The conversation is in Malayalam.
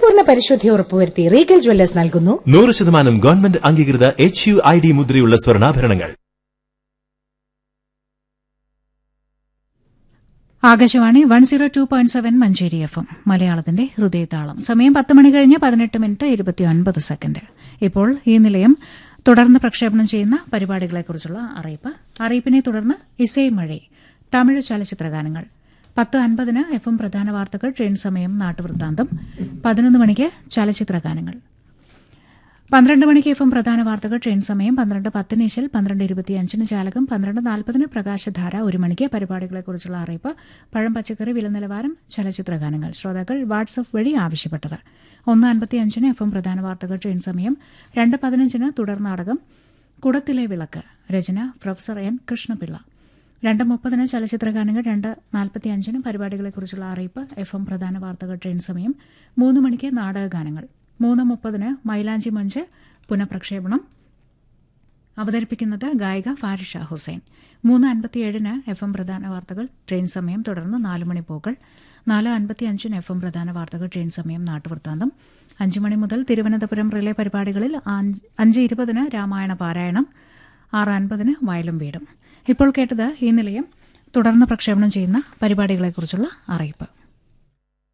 പരിപൂർണ പരിശുദ്ധി ഉറപ്പുവരുത്തി റീഗൽ ജ്വല്ലേഴ്സ് നൽകുന്നു നൂറ് ശതമാനം ഗവൺമെന്റ് അംഗീകൃത എച്ച് യു ഐ ഡി മുദ്രയുള്ള സ്വർണ്ണാഭരണങ്ങൾ Akashvani one zero two point seven Manjeri F M മലയാളത്തിന്റെ ഹൃദയതാളം സമയം പത്ത് മണി കഴിഞ്ഞ് പതിനെട്ട് മിനിറ്റ് ഇരുപത്തി ഒൻപത് സെക്കൻഡ് ഇപ്പോൾ ഈ നിലയം തുടർന്ന് പ്രക്ഷേപണം ചെയ്യുന്ന പരിപാടികളെക്കുറിച്ചുള്ള അറിയിപ്പ് അറിയിപ്പിനെ തുടർന്ന് ഇസൈ മഴ തമിഴ് ചലച്ചിത്ര ഗാനങ്ങൾ പത്ത് അൻപതിന് എഫ് എം പ്രധാന വാർത്തകൾ ട്രെയിൻ സമയം നാട്ടുവൃത്താന്തം പതിനൊന്ന് മണിക്ക് ചലച്ചിത്ര ഗാനങ്ങൾ പന്ത്രണ്ട് മണിക്ക് എഫ് എം പ്രധാന വാർത്തകൾ ട്രെയിൻ സമയം പന്ത്രണ്ട് പത്തിന് ഇശൽ പന്ത്രണ്ട് ഇരുപത്തിയഞ്ചിന് ചാലകം പന്ത്രണ്ട് നാൽപ്പതിന് പ്രകാശധാര ഒരു മണിക്ക് പരിപാടികളെക്കുറിച്ചുള്ള അറിയിപ്പ് പഴം പച്ചക്കറി വില നിലവാരം ചലച്ചിത്ര ഗാനങ്ങൾ ശ്രോതാക്കൾ വാട്സ്ആപ്പ് വഴി ആവശ്യപ്പെട്ടത് ഒന്ന് അൻപത്തിയഞ്ചിന് എഫ് എം പ്രധാന വാർത്തകൾ ട്രെയിൻ സമയം രണ്ട് പതിനഞ്ചിന് തുടർ നാടകം കുടത്തിലെ വിളക്ക് രചന പ്രൊഫസർ എൻ കൃഷ്ണപിള്ള രണ്ട് മുപ്പതിന് ചലച്ചിത്ര ഗാനങ്ങൾ രണ്ട് നാൽപ്പത്തിയഞ്ചിന് പരിപാടികളെക്കുറിച്ചുള്ള അറിയിപ്പ് എഫ് എം പ്രധാന വാർത്തകൾ ട്രെയിൻ സമയം മൂന്ന് മണിക്ക് നാടക ഗാനങ്ങൾ മൂന്ന് മുപ്പതിന് മൈലാഞ്ചി മഞ്ച് പുനഃപ്രക്ഷേപണം അവതരിപ്പിക്കുന്നത് ഗായിക ഫാരിഷ ഹുസൈൻ മൂന്ന് അൻപത്തിയേഴിന് എഫ് എം പ്രധാന വാർത്തകൾ ട്രെയിൻ സമയം തുടർന്ന് നാല് മണി പോകൾ നാല് അൻപത്തിയഞ്ചിന് എഫ് എം പ്രധാന വാർത്തകൾ ട്രെയിൻ സമയം നാട്ടുവൃത്താന്തം അഞ്ച് മണി മുതൽ തിരുവനന്തപുരം റിലേ പരിപാടികളിൽ അഞ്ച് അഞ്ച് ഇരുപതിന് രാമായണ പാരായണം ആറ് അൻപതിന് വയലും വീടും ഇപ്പോൾ കേട്ടത് ഈ നിലയം തുടർന്ന് പ്രക്ഷേപണം ചെയ്യുന്ന പരിപാടികളെക്കുറിച്ചുള്ള അറിയിപ്പ്